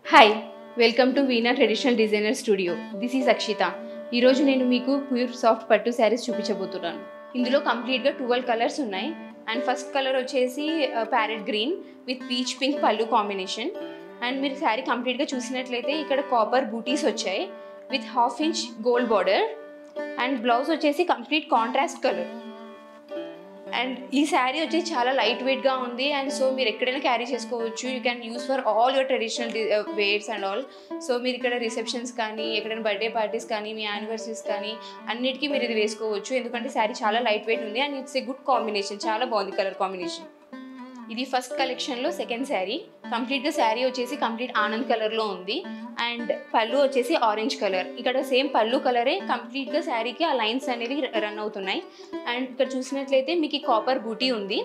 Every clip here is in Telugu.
hi welcome to Veena traditional designer studio this is Akshita ఈరోజు నేను మీకు ప్యూర్ సాఫ్ట్ పట్టు శారీస్ చూపించబోతున్నాను ఇందులో కంప్లీట్గా ట్వెల్వ్ కలర్స్ ఉన్నాయి అండ్ ఫస్ట్ కలర్ వచ్చేసి parrot green with peach pink పళ్ళు కాంబినేషన్ అండ్ మీరు శారీ కంప్లీట్గా చూసినట్లయితే ఇక్కడ కాపర్ బూటీస్ వచ్చాయి with half inch gold border and blouse వచ్చేసి కంప్లీట్ కాంట్రాస్ట్ కలర్ అండ్ ఈ శారీ వచ్చి చాలా లైట్ వెయిట్గా ఉంది అండ్ సో మీరు ఎక్కడైనా క్యారీ చేసుకోవచ్చు you can use for all your traditional wears and all so మీరు ఇక్కడ రిసెప్షన్స్ కానీ ఎక్కడైనా బర్త్డే పార్టీస్ కానీ మీ యానివర్సరీస్ కానీ అన్నిటికీ మీరు ఇది వేసుకోవచ్చు ఎందుకంటే శారీ చాలా లైట్ వెయిట్ ఉంది and it's a good combination చాలా బాగుంది కలర్ కాంబినేషన్ ఇది ఫస్ట్ కలెక్షన్లో సెకండ్ శారీ కంప్లీట్గా శారీ వచ్చేసి కంప్లీట్ ఆనంద్ కలర్లో ఉంది అండ్ పళ్ళు వచ్చేసి ఆరెంజ్ కలర్ ఇక్కడ సేమ్ పళ్ళు కలరే కంప్లీట్గా శారీకి ఆ లైన్స్ అనేవి రన్ అవుతున్నాయి అండ్ ఇక్కడ చూసినట్లయితే మీకు ఈ కాపర్ బూటీ ఉంది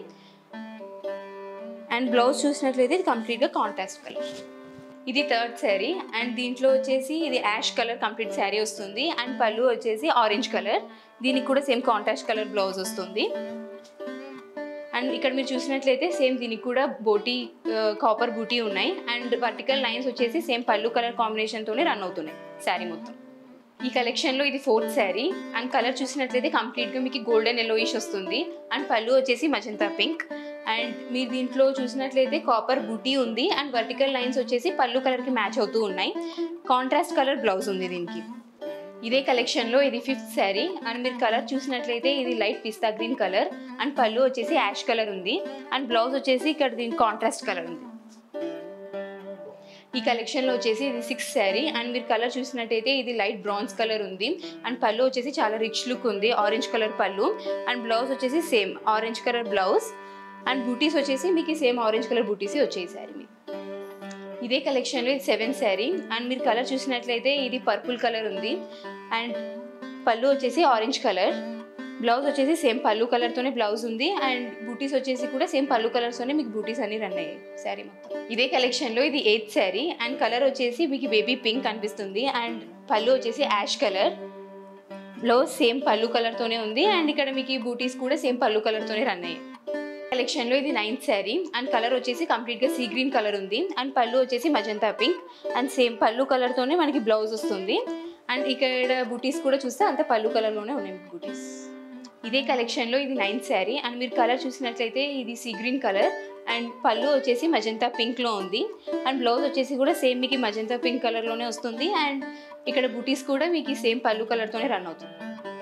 అండ్ బ్లౌజ్ చూసినట్లయితే ఇది కంప్లీట్గా కాంట్రాస్ట్ కలర్ ఇది థర్డ్ శారీ అండ్ దీంట్లో వచ్చేసి ఇది యాష్ కలర్ కంప్లీట్ శారీ వస్తుంది అండ్ పళ్ళు వచ్చేసి ఆరెంజ్ కలర్ దీనికి కూడా సేమ్ కాంట్రాస్ట్ కలర్ బ్లౌజ్ వస్తుంది అండ్ ఇక్కడ మీరు చూసినట్లయితే సేమ్ దీనికి కూడా బోటీ కాపర్ బూటీ ఉన్నాయి అండ్ వర్టికల్ లైన్స్ వచ్చేసి సేమ్ పళ్ళు కలర్ కాంబినేషన్తోనే రన్ అవుతున్నాయి శారీ మొత్తం ఈ కలెక్షన్లో ఇది ఫోర్త్ శారీ అండ్ కలర్ చూసినట్లయితే కంప్లీట్గా మీకు గోల్డెన్ ఎల్లోయిష్ వస్తుంది అండ్ పళ్ళు వచ్చేసి మజంతా పింక్ అండ్ మీరు దీంట్లో చూసినట్లయితే కాపర్ బూటీ ఉంది అండ్ వర్టికల్ లైన్స్ వచ్చేసి పళ్ళు కలర్కి మ్యాచ్ అవుతూ ఉన్నాయి కాంట్రాస్ట్ కలర్ బ్లౌజ్ ఉంది దీనికి ఇదే కలెక్షన్లో ఇది ఫిఫ్త్ శారీ అండ్ మీరు కలర్ చూసినట్లయితే ఇది light pista green colour and పళ్ళు వచ్చేసి యాష్ కలర్ ఉంది అండ్ బ్లౌజ్ వచ్చేసి ఇక్కడ దీని కాంట్రాస్ట్ కలర్ ఉంది ఈ కలెక్షన్లో వచ్చేసి ఇది సిక్స్ శారీ అండ్ మీరు కలర్ చూసినట్టయితే ఇది లైట్ బ్రౌన్స్ కలర్ ఉంది అండ్ పళ్ళు వచ్చేసి చాలా రిచ్ లుక్ ఉంది ఆరెంజ్ కలర్ పళ్ళు అండ్ బ్లౌజ్ వచ్చేసి same orange colour blouse and buttis వచ్చేసి మీకు సేమ్ ఆరెంజ్ కలర్ బూటీస్ వచ్చాయి శారీ మీకు ఇదే కలెక్షన్లో ఇది సెవెన్ శారీ అండ్ మీరు కలర్ చూసినట్లయితే ఇది పర్పుల్ కలర్ ఉంది అండ్ పళ్ళు వచ్చేసి ఆరెంజ్ కలర్ బ్లౌజ్ వచ్చేసి సేమ్ పళ్ళు కలర్తోనే బ్లౌజ్ ఉంది అండ్ బూటీస్ వచ్చేసి కూడా సేమ్ పళ్ళు కలర్స్తోనే మీకు బూటీస్ అన్ని రన్ అయ్యాయి శారీ మొత్తం ఇదే కలెక్షన్లో ఇది ఎయిత్ శారీ అండ్ కలర్ వచ్చేసి మీకు బేబీ పింక్ అనిపిస్తుంది అండ్ పళ్ళు వచ్చేసి యాష్ కలర్ బ్లౌజ్ సేమ్ పళ్ళు కలర్తోనే ఉంది అండ్ ఇక్కడ మీకు ఈ బూటీస్ కూడా సేమ్ పళ్ళు కలర్తోనే రన్ అయ్యాయి కలెక్షన్లో ఇది నైన్త్ శారీ అండ్ కలర్ వచ్చేసి కంప్లీట్గా సీ గ్రీన్ కలర్ ఉంది అండ్ పళ్ళు వచ్చేసి మజంతా పింక్ అండ్ సేమ్ పళ్ళు కలర్తోనే మనకి బ్లౌజ్ వస్తుంది అండ్ ఇక్కడ బూటీస్ కూడా చూస్తే అంత పళ్ళు కలర్లోనే ఉన్నాయి బూటీస్ ఇదే కలెక్షన్లో ఇది నైన్త్ శారీ అండ్ మీరు కలర్ చూసినట్లయితే ఇది సీ గ్రీన్ కలర్ అండ్ పళ్ళు వచ్చేసి మజంతా పింక్లో ఉంది అండ్ బ్లౌజ్ వచ్చేసి కూడా సేమ్ మీకు మజంతా పింక్ కలర్లోనే వస్తుంది అండ్ ఇక్కడ బూటీస్ కూడా మీకు సేమ్ పళ్ళు కలర్తోనే రన్ అవుతుంది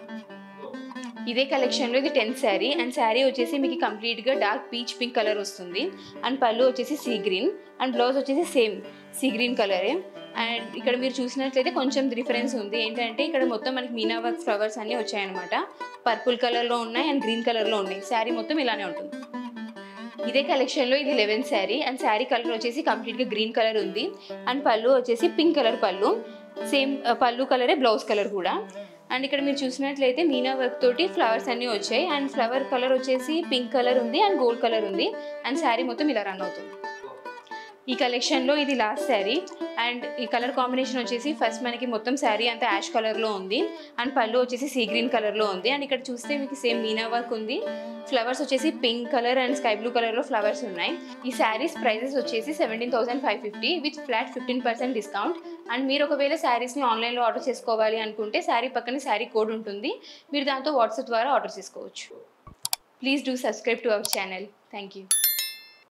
ఇదే కలెక్షన్లో ఇది టెన్త్ శారీ అండ్ శారీ వచ్చేసి మీకు కంప్లీట్గా డార్క్ పీచ్ పింక్ కలర్ వస్తుంది అండ్ పళ్ళు వచ్చేసి సీ గ్రీన్ అండ్ బ్లౌజ్ వచ్చేసి సేమ్ సీ గ్రీన్ కలరే అండ్ ఇక్కడ మీరు చూసినట్లయితే కొంచెం డిఫరెన్స్ ఉంది ఏంటంటే ఇక్కడ మొత్తం మనకి మీనా వర్క్ ఫ్లవర్స్ అన్నీ వచ్చాయన్నమాట పర్పుల్ కలర్లో ఉన్నాయి అండ్ గ్రీన్ కలర్లో ఉన్నాయి శారీ మొత్తం ఇలానే ఉంటుంది ఇదే కలెక్షన్లో ఇది eleven sari and sari colour వచ్చేసి కంప్లీట్గా గ్రీన్ కలర్ ఉంది అండ్ పళ్ళు వచ్చేసి పింక్ కలర్ పళ్ళు సేమ్ పళ్ళు కలరే బ్లౌజ్ కలర్ కూడా అండ్ ఇక్కడ మీరు చూసినట్లయితే మీనా వర్క్ తోటి ఫ్లవర్స్ అన్నీ వచ్చాయి అండ్ ఫ్లవర్ కలర్ వచ్చేసి పింక్ కలర్ ఉంది అండ్ గోల్డ్ కలర్ ఉంది అండ్ శారీ మొత్తం ఇలా రన్ అవుతుంది ఈ కలెక్షన్లో ఇది లాస్ట్ శారీ అండ్ ఈ కలర్ కాంబినేషన్ వచ్చేసి ఫస్ట్ మనకి మొత్తం శారీ అంతా యాష్ కలర్లో ఉంది అండ్ పళ్ళు వచ్చేసి సీ గ్రీన్ కలర్లో ఉంది అండ్ ఇక్కడ చూస్తే మీకు సేమ్ మీనా వర్క్ ఉంది ఫ్లవర్స్ వచ్చేసి pink colour and sky blue కలర్లో ఫ్లవర్స్ ఉన్నాయి ఈ శారీస్ ప్రైజెస్ వచ్చేసి seventeen thousand five fifty with flat fifteen percent discount and మీరు ఒకవేళ శారీస్ని ఆన్లైన్లో ఆర్డర్ చేసుకోవాలి అనుకుంటే శారీ పక్కన శారీ కోడ్ ఉంటుంది మీరు దాంతో వాట్సాప్ ద్వారా ఆర్డర్ చేసుకోవచ్చు please do subscribe to our channel thank you